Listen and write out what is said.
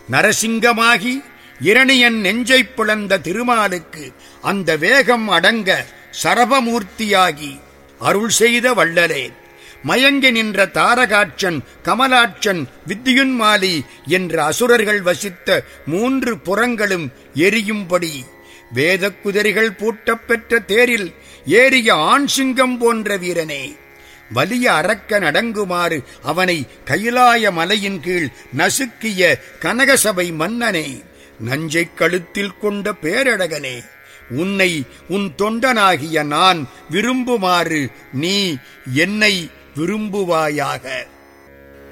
நரசிங்கமாகி இரணியன் நெஞ்சைப் பிளந்த திருமாலுக்கு அந்த வேகம் அடங்க சரபமூர்த்தியாகி அருள் செய்த வள்ளலே மயங்கி நின்ற தாரகாட்சன் கமலாட்சன் வித்தியுன்மாலி என்ற அசுரர்கள் வசித்த மூன்று புறங்களும் எரியும்படி வேதக் குதிரைகள் பூட்டப் பெற்ற தேரில் ஏறிய ஆண் சிங்கம் போன்ற வீரனே வலிய அரக்க நடங்குமாறு அவனை கைலாய மலையின் கீழ் நசுக்கிய கனகசபை மன்னனே நஞ்சைக் கழுத்தில் கொண்ட பேரழகனே உன்னை உன் தொண்டனாகிய நான் விரும்புமாறு நீ என்னை விரும்புவாயாக